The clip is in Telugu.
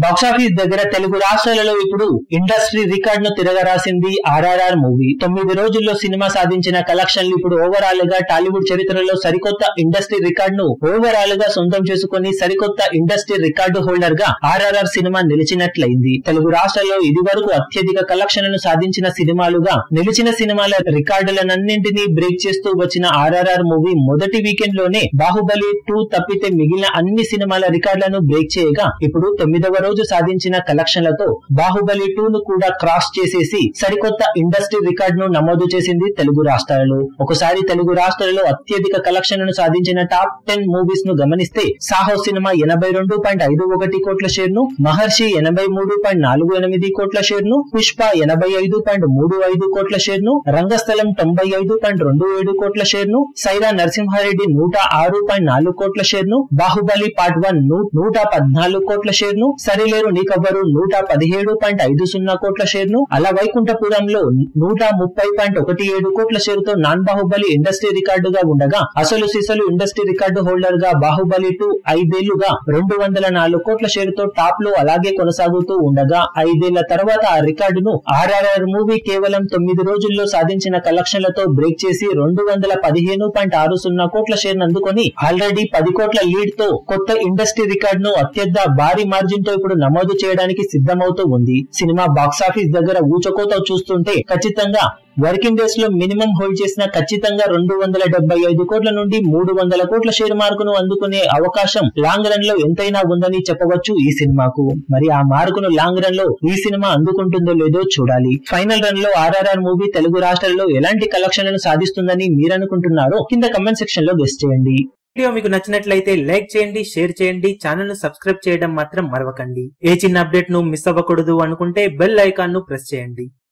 బాక్సాఫీస్ దగ్గర తెలుగు రాష్ట్రాలలో ఇప్పుడు ఇండస్ట్రీ రికార్డ్ ను తిరగరాసింది ఆర్ఆర్ఆర్ మూవీ తొమ్మిది రోజుల్లో సినిమా సాధించిన కలెక్షన్లు ఇప్పుడు ఓవరాల్ గా టాలీవుడ్ చరిత్రలో సరికొత్త ఇండస్ట్రీ రికార్డ్ ను ఓవరాల్ గా సొంతం చేసుకుని సరికొత్త ఇండస్ట్రీ రికార్డు హోల్డర్ గా ఆర్ఆర్ఆర్ సినిమా నిలిచినట్లయింది తెలుగు రాష్ట్రాల్లో ఇది వరకు అత్యధిక కలెక్షన్లను సాధించిన సినిమాలుగా నిలిచిన సినిమాల రికార్డులనన్నింటినీ బ్రేక్ చేస్తూ వచ్చిన ఆర్ఆర్ఆర్ మూవీ మొదటి వీకెండ్ లోనే బాహుబలి టూ తప్పితే మిగిలిన అన్ని సినిమాల రికార్డులను బ్రేక్ చేయగా ఇప్పుడు తొమ్మిదవ రోజు సాధించిన కలెక్షన్లతో బాహుబలి టూ ను కూడా క్రాస్ చేసేసి సరికొత్త ఇండస్ట్రీ రికార్డ్ ను నమోదు చేసింది తెలుగు రాష్ట్రాలలో ఒకసారి తెలుగు రాష్ట్రాలలో అత్యధిక కలెక్షన్లను సాధించిన టాప్ టెన్ మూవీస్ ను గమనిస్తే సాహో సినిమా ఎనభై రెండు పాయింట్ ఐదు ఒకటి కోట్ల షేర్ ను మహర్షి ఎనభై మూడు పాయింట్ నాలుగు ఎనిమిది కోట్ల షేర్ ను పుష్ప ఎనభై ఐదు పాయింట్ మూడు ఐదు కోట్ల షేర్ ను రంగస్థలం తొంభై ఐదు పాయింట్ రెండు ఏడు కోట్ల షేర్ ను సైరా నరసింహారెడ్డి నూట ఆరు పాయింట్ నాలుగు కోట్ల షేర్ ను బాహుబలి పార్ట్ వన్ నూట పద్నాలుగు కోట్ల షేర్ ను సరిలేరు నీకవ్వరు నూట పదిహేడు పాయింట్ ఐదు సున్నా కోట్ల షేర్ ను అలా వైకుంఠపురంలో నూట ముప్పై పాయింట్ ఒకటి ఏడు కోట్ల షేర్ తో నాన్ బాహుబలి ఇండస్ట్రీ రికార్డుగా ఉండగా అసలు సిసలు ఇండస్ట్రీ రికార్డు హోల్డర్ గా బాహుబలి టూ ఐదేళ్లుగా రెండు వందల నాలుగు కోట్ల షేర్ తో టాప్ లో అలాగే కొనసాగుతూ ఉండగా ఐదేళ్ల తర్వాత ఆ రికార్డును ఆర్ఆర్ఆర్ మూవీ కేవలం తొమ్మిది రోజుల్లో సాధించిన కలెక్షన్లతో బ్రేక్ చేసి రెండు వందల పదిహేను పాయింట్ ఆరు సున్నా కోట్ల షేర్ అందుకొని ఆల్రెడీ పది కోట్ల లీడ్ తో కొత్త ఇండస్ట్రీ రికార్డ్ ను అత్యంత భారీ మార్జిన్ తో ఇప్పుడు నమోదు చేయడానికి సిద్ధమవుతూ ఉంది సినిమా బాక్సాఫీస్ దగ్గర ఊచకోత చూస్తుంటే ఖచ్చితంగా వర్కింగ్ డేస్ లో మినిమం హోల్డ్ చేసిన ఖచ్చితంగా రెండు వందల డెబ్బై ఐదు కోట్ల నుండి మూడు వందల కోట్ల షేర్ మార్కును అందుకునే అవకాశం లాంగ్ రన్ లో ఎంతైనా ఉందని చెప్పవచ్చు ఈ సినిమాకు మరి ఆ మార్కును లాంగ్ రన్ లో ఈ సినిమా అందుకుంటుందో లేదో చూడాలి ఫైనల్ రన్ లో ఆర్ఆర్ఆర్ మూవీ తెలుగు రాష్ట్రాల్లో ఎలాంటి కలెక్షన్లను సాధిస్తుందని మీరనుకుంటున్నారో కింద కమెంట్ సెక్షన్ లో గెస్ట్ చేయండి వీడియో మీకు నచ్చినట్లయితే లైక్ చేయండి షేర్ చేయండి ఛానల్ ను సబ్స్క్రైబ్ చేయడం మాత్రం మరవకండి ఏ చిన్న అప్డేట్ ను మిస్ అవ్వకూడదు అనుకుంటే బెల్ ఐకాన్ ను ప్రెస్ చేయండి